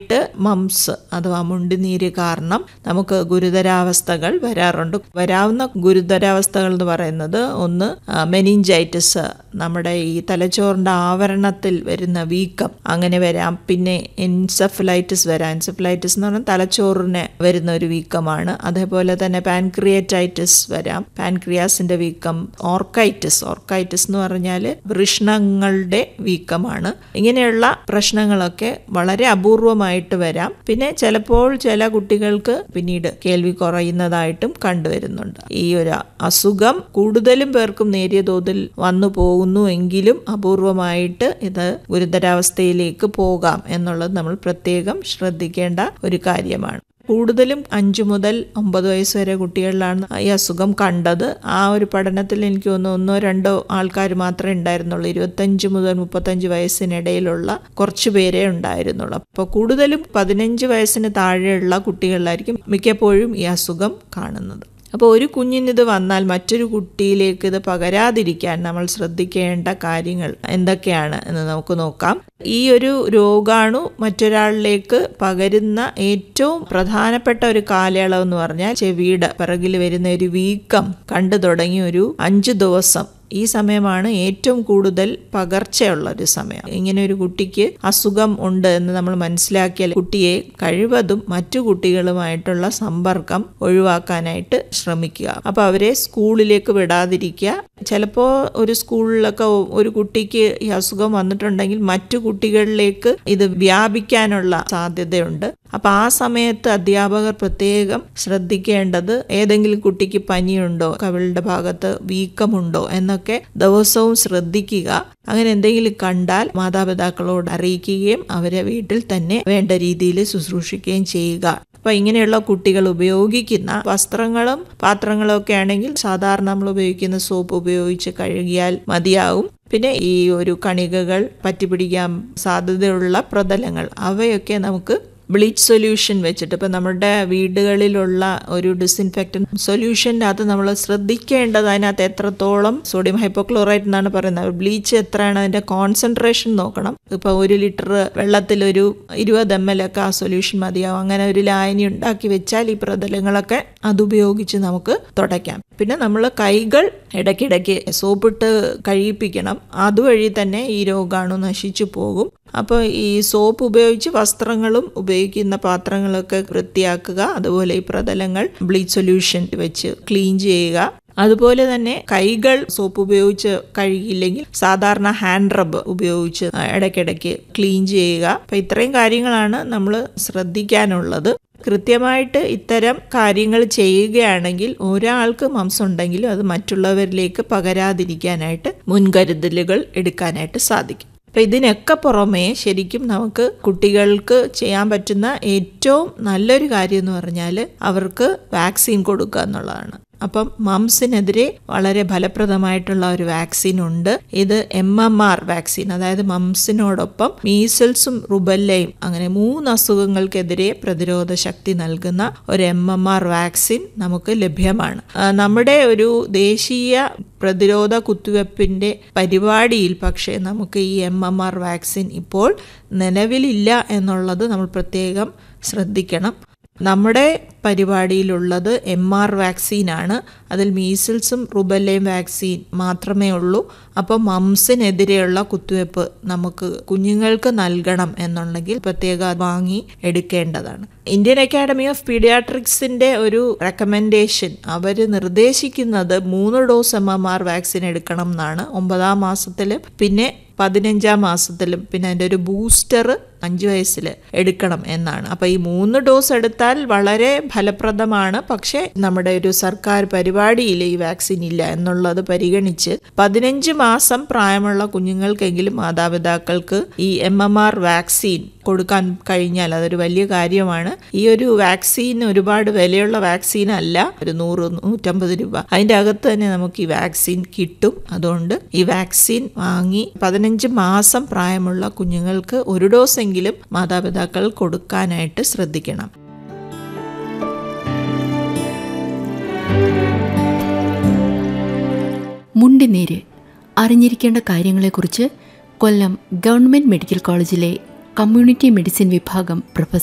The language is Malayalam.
ട്ട് മംസ് അഥവാ മുണ്ടിനീര് കാരണം നമുക്ക് ഗുരുതരാവസ്ഥകൾ വരാറുണ്ട് വരാവുന്ന ഗുരുതരാവസ്ഥകൾ എന്ന് പറയുന്നത് ഒന്ന് മെനിഞ്ചൈറ്റിസ് നമ്മുടെ ഈ തലച്ചോറിന്റെ ആവരണത്തിൽ വരുന്ന വീക്കം അങ്ങനെ വരാം പിന്നെ എൻസെഫലൈറ്റിസ് വരാം എൻസെഫലൈറ്റിസ് എന്ന് പറഞ്ഞാൽ തലച്ചോറിന് വരുന്ന ഒരു വീക്കമാണ് അതേപോലെ തന്നെ പാൻക്രിയറ്റൈറ്റിസ് വരാം പാൻക്രിയാസിന്റെ വീക്കം ഓർക്കൈറ്റിസ് ഓർക്കൈറ്റിസ് എന്ന് പറഞ്ഞാൽ വൃഷ്ണങ്ങളുടെ വീക്കമാണ് ഇങ്ങനെയുള്ള പ്രശ്നങ്ങളൊക്കെ വളരെ അപൂർവമായിട്ട് വരാം പിന്നെ ചിലപ്പോൾ ചില കുട്ടികൾക്ക് പിന്നീട് കേൾവി കുറയുന്നതായിട്ടും കണ്ടുവരുന്നുണ്ട് ഈ ഒരു അസുഖം കൂടുതലും പേർക്കും നേരിയ തോതിൽ വന്നു പോകുന്നു എങ്കിലും അപൂർവമായിട്ട് ഇത് ഗുരുതരാവസ്ഥയിലേക്ക് പോകാം എന്നുള്ളത് നമ്മൾ പ്രത്യേകം ശ്രദ്ധിക്കേണ്ട ഒരു കാര്യമാണ് കൂടുതലും അഞ്ചു മുതൽ ഒമ്പത് വയസ്സ് വരെ കുട്ടികളിലാണ് ഈ അസുഖം കണ്ടത് ആ ഒരു പഠനത്തിൽ എനിക്ക് തോന്നുന്നു ഒന്നോ രണ്ടോ ആൾക്കാർ മാത്രമേ ഉണ്ടായിരുന്നുള്ളൂ ഇരുപത്തഞ്ച് മുതൽ മുപ്പത്തഞ്ച് വയസ്സിനിടയിലുള്ള കുറച്ച് പേരേ ഉണ്ടായിരുന്നുള്ളൂ അപ്പോൾ കൂടുതലും പതിനഞ്ച് വയസ്സിന് താഴെയുള്ള കുട്ടികളിലായിരിക്കും മിക്കപ്പോഴും ഈ അസുഖം കാണുന്നത് അപ്പോൾ ഒരു കുഞ്ഞിനിത് വന്നാൽ മറ്റൊരു കുട്ടിയിലേക്ക് ഇത് പകരാതിരിക്കാൻ നമ്മൾ ശ്രദ്ധിക്കേണ്ട കാര്യങ്ങൾ എന്തൊക്കെയാണ് എന്ന് നമുക്ക് നോക്കാം ഈ ഒരു രോഗാണു മറ്റൊരാളിലേക്ക് പകരുന്ന ഏറ്റവും പ്രധാനപ്പെട്ട ഒരു കാലയളവ് എന്ന് പറഞ്ഞാൽ ചെവിയുടെ പിറകിൽ വരുന്ന ഒരു വീക്കം കണ്ടു തുടങ്ങി ഒരു അഞ്ച് ദിവസം ഈ സമയമാണ് ഏറ്റവും കൂടുതൽ പകർച്ചയുള്ള ഒരു സമയം ഇങ്ങനെ ഒരു കുട്ടിക്ക് അസുഖം ഉണ്ട് എന്ന് നമ്മൾ മനസ്സിലാക്കിയാൽ കുട്ടിയെ കഴിവതും മറ്റു കുട്ടികളുമായിട്ടുള്ള സമ്പർക്കം ഒഴിവാക്കാനായിട്ട് ശ്രമിക്കുക അപ്പോൾ അവരെ സ്കൂളിലേക്ക് വിടാതിരിക്കുക ചിലപ്പോൾ ഒരു സ്കൂളിലൊക്കെ ഒരു കുട്ടിക്ക് ഈ അസുഖം വന്നിട്ടുണ്ടെങ്കിൽ മറ്റു കുട്ടികളിലേക്ക് ഇത് വ്യാപിക്കാനുള്ള സാധ്യതയുണ്ട് അപ്പൊ ആ സമയത്ത് അധ്യാപകർ പ്രത്യേകം ശ്രദ്ധിക്കേണ്ടത് ഏതെങ്കിലും കുട്ടിക്ക് പനിയുണ്ടോ കവിളുടെ ഭാഗത്ത് വീക്കമുണ്ടോ എന്നൊക്കെ ദിവസവും ശ്രദ്ധിക്കുക അങ്ങനെ എന്തെങ്കിലും കണ്ടാൽ മാതാപിതാക്കളോട് അറിയിക്കുകയും അവരെ വീട്ടിൽ തന്നെ വേണ്ട രീതിയിൽ ശുശ്രൂഷിക്കുകയും ചെയ്യുക അപ്പൊ ഇങ്ങനെയുള്ള കുട്ടികൾ ഉപയോഗിക്കുന്ന വസ്ത്രങ്ങളും പാത്രങ്ങളും ഒക്കെ ആണെങ്കിൽ സാധാരണ നമ്മൾ ഉപയോഗിക്കുന്ന സോപ്പ് ഉപയോഗിച്ച് കഴുകിയാൽ മതിയാവും പിന്നെ ഈ ഒരു കണികകൾ പറ്റിപ്പിടിക്കാൻ സാധ്യതയുള്ള പ്രതലങ്ങൾ അവയൊക്കെ നമുക്ക് ബ്ലീച്ച് സൊല്യൂഷൻ വെച്ചിട്ട് ഇപ്പം നമ്മുടെ വീടുകളിലുള്ള ഒരു ഡിസിൻഫെക്റ്റൻ സൊല്യൂഷൻ്റെ അകത്ത് നമ്മൾ ശ്രദ്ധിക്കേണ്ടത് അതിനകത്ത് എത്രത്തോളം സോഡിയം ഹൈപ്പോക്ലോറൈറ്റ് എന്നാണ് പറയുന്നത് ബ്ലീച്ച് എത്രയാണ് അതിൻ്റെ കോൺസെൻട്രേഷൻ നോക്കണം ഇപ്പോൾ ഒരു ലിറ്റർ വെള്ളത്തിൽ ഒരു ഇരുപത് എം എൽ ഒക്കെ ആ സൊല്യൂഷൻ മതിയാവും അങ്ങനെ ഒരു ലായനി ഉണ്ടാക്കി വെച്ചാൽ ഈ പ്രതലങ്ങളൊക്കെ അതുപയോഗിച്ച് നമുക്ക് തുടയ്ക്കാം പിന്നെ നമ്മൾ കൈകൾ ഇടയ്ക്കിടയ്ക്ക് സോപ്പിട്ട് കഴിയിപ്പിക്കണം അതുവഴി തന്നെ ഈ രോഗാണു നശിച്ചു പോകും അപ്പോൾ ഈ സോപ്പ് ഉപയോഗിച്ച് വസ്ത്രങ്ങളും ഉപയോഗിക്കുന്ന പാത്രങ്ങളൊക്കെ വൃത്തിയാക്കുക അതുപോലെ ഈ പ്രതലങ്ങൾ ബ്ലീച്ച് സൊല്യൂഷൻ വെച്ച് ക്ലീൻ ചെയ്യുക അതുപോലെ തന്നെ കൈകൾ സോപ്പ് ഉപയോഗിച്ച് കഴുകിയില്ലെങ്കിൽ സാധാരണ ഹാൻഡ് റബ്ബ് ഉപയോഗിച്ച് ഇടയ്ക്കിടയ്ക്ക് ക്ലീൻ ചെയ്യുക അപ്പം ഇത്രയും കാര്യങ്ങളാണ് നമ്മൾ ശ്രദ്ധിക്കാനുള്ളത് കൃത്യമായിട്ട് ഇത്തരം കാര്യങ്ങൾ ചെയ്യുകയാണെങ്കിൽ ഒരാൾക്ക് മംസ് ഉണ്ടെങ്കിലും അത് മറ്റുള്ളവരിലേക്ക് പകരാതിരിക്കാനായിട്ട് മുൻകരുതലുകൾ എടുക്കാനായിട്ട് സാധിക്കും അപ്പം ഇതിനൊക്കെ പുറമേ ശരിക്കും നമുക്ക് കുട്ടികൾക്ക് ചെയ്യാൻ പറ്റുന്ന ഏറ്റവും നല്ലൊരു കാര്യം എന്ന് പറഞ്ഞാൽ അവർക്ക് വാക്സിൻ കൊടുക്കുക എന്നുള്ളതാണ് അപ്പം മംസിനെതിരെ വളരെ ഫലപ്രദമായിട്ടുള്ള ഒരു വാക്സിൻ ഉണ്ട് ഇത് എം എം ആർ വാക്സിൻ അതായത് മംസിനോടൊപ്പം മീസൽസും റുബല്ലയും അങ്ങനെ മൂന്ന് അസുഖങ്ങൾക്കെതിരെ പ്രതിരോധ ശക്തി നൽകുന്ന ഒരു എം എം ആർ വാക്സിൻ നമുക്ക് ലഭ്യമാണ് നമ്മുടെ ഒരു ദേശീയ പ്രതിരോധ കുത്തിവെപ്പിൻ്റെ പരിപാടിയിൽ പക്ഷേ നമുക്ക് ഈ എം എം ആർ വാക്സിൻ ഇപ്പോൾ നിലവിലില്ല എന്നുള്ളത് നമ്മൾ പ്രത്യേകം ശ്രദ്ധിക്കണം നമ്മുടെ പരിപാടിയിലുള്ളത് എം ആർ വാക്സിനാണ് അതിൽ മീസിൽസും റുബല്ലയും വാക്സിൻ മാത്രമേ ഉള്ളൂ അപ്പോൾ മംസിനെതിരെയുള്ള കുത്തിവെപ്പ് നമുക്ക് കുഞ്ഞുങ്ങൾക്ക് നൽകണം എന്നുണ്ടെങ്കിൽ പ്രത്യേക വാങ്ങി എടുക്കേണ്ടതാണ് ഇന്ത്യൻ അക്കാഡമി ഓഫ് പീഡിയാട്രിക്സിൻ്റെ ഒരു റെക്കമെൻഡേഷൻ അവർ നിർദ്ദേശിക്കുന്നത് മൂന്ന് dose M M R vaccine എടുക്കണം എന്നാണ് ഒമ്പതാം മാസത്തിൽ പിന്നെ പതിനഞ്ചാം മാസത്തിലും പിന്നെ അതിൻ്റെ ഒരു ബൂസ്റ്റർ അഞ്ച് വയസ്സിൽ എടുക്കണം എന്നാണ് അപ്പോൾ ഈ മൂന്ന് ഡോസ് എടുത്താൽ വളരെ ഫലപ്രദമാണ് പക്ഷേ നമ്മുടെ ഒരു സർക്കാർ പരിപാടിയിൽ ഈ വാക്സിൻ ഇല്ല എന്നുള്ളത് പരിഗണിച്ച് പതിനഞ്ച് മാസം പ്രായമുള്ള കുഞ്ഞുങ്ങൾക്കെങ്കിലും മാതാപിതാക്കൾക്ക് ഈ എം എം ആർ വാക്സിൻ കൊടുക്കാൻ കഴിഞ്ഞാൽ അതൊരു വലിയ കാര്യമാണ് ഈ ഒരു വാക്സിൻ ഒരുപാട് വിലയുള്ള വാക്സിൻ അല്ല ഒരു നൂറ് നൂറ്റമ്പത് രൂപ അതിൻ്റെ അകത്ത് തന്നെ നമുക്ക് ഈ വാക്സിൻ കിട്ടും അതുകൊണ്ട് ഈ വാക്സിൻ വാങ്ങി പതിനഞ്ച് മാസം പ്രായമുള്ള കുഞ്ഞുങ്ങൾക്ക് ഒരു ഡോസ് എങ്കിലും മാതാപിതാക്കൾ കൊടുക്കാനായിട്ട് ശ്രദ്ധിക്കണം മുണ്ടിനീര് അറിഞ്ഞിരിക്കേണ്ട കാര്യങ്ങളെക്കുറിച്ച് കൊല്ലം ഗവൺമെന്റ് മെഡിക്കൽ കോളേജിലെ കമ്മ്യൂണിറ്റി മെഡിസിൻ വിഭാഗം പ്രൊഫസർ